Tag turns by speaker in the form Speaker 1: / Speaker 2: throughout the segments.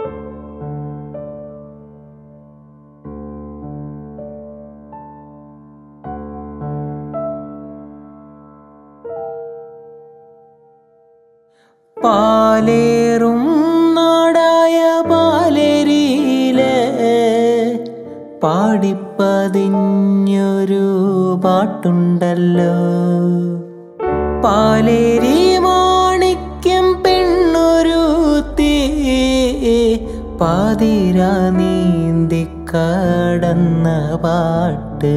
Speaker 1: പാലേറും നാടായ പാലേരിയിലെ പാടിപ്പതിഞ്ഞൊരു പാട്ടുണ്ടല്ലോ പാലേരി മാണിക്യം പെണ്ണൊരു തീ പാതിര നീന്തി കടന്ന പാട്ട്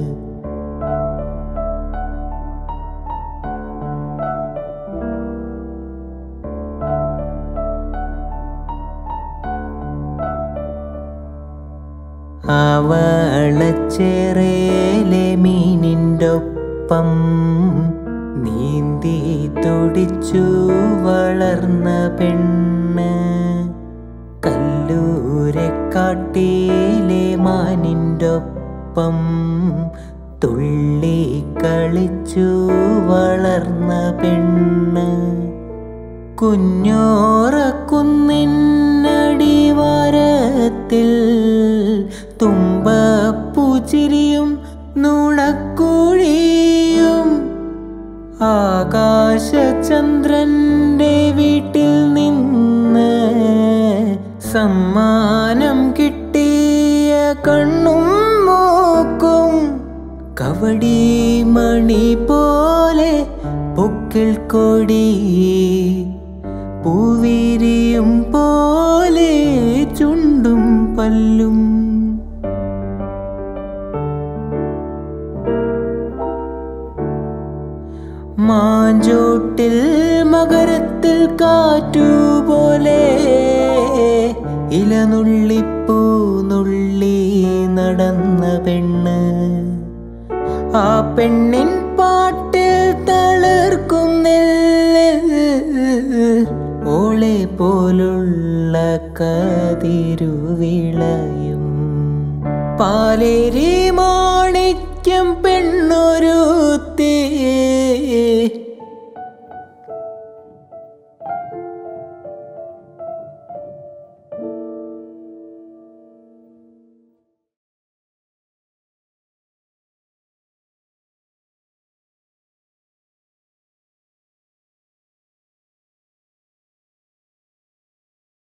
Speaker 1: അവളച്ചേറേലെ മീനിൻ്റൊപ്പം നീന്തി തുടിച്ചു വളർന്ന പെണ്ണ് കല്ലൂരെ കാട്ടിലെ മാനിൻ്റൊപ്പം തുള്ളി കളിച്ചു വളർന്ന പെണ്ണ് കുഞ്ഞോറക്കുന്നിന്നടിവാരത്തിൽ തുമ്പപ്പൂച്ചിരിയും നുണക്കുഴിയും ആകാശചന്ദ്രന്റെ വീട്ടിൽ നിന്ന് സമ്മാനം കിട്ടിയ കണ്ണും മൂക്കും കവടി മണി പോലെ പൊക്കിൾ കൊടി പൂവിരിയും പോലെ ചുണ്ടും പല്ലും മാഞ്ചോട്ടിൽ മകരത്തിൽ കാറ്റുപോലെ ഇലനുള്ളിപ്പൂ നുള്ളി നടന്ന പെണ്ണ് ആ പെണ്ണിൻ പാട്ടിൽ തളിർക്കുന്നില്ല ഓളെ പോലുള്ള കതിരുവിളയും പാലേരി മാണിക്യം പെണ്ണൊരു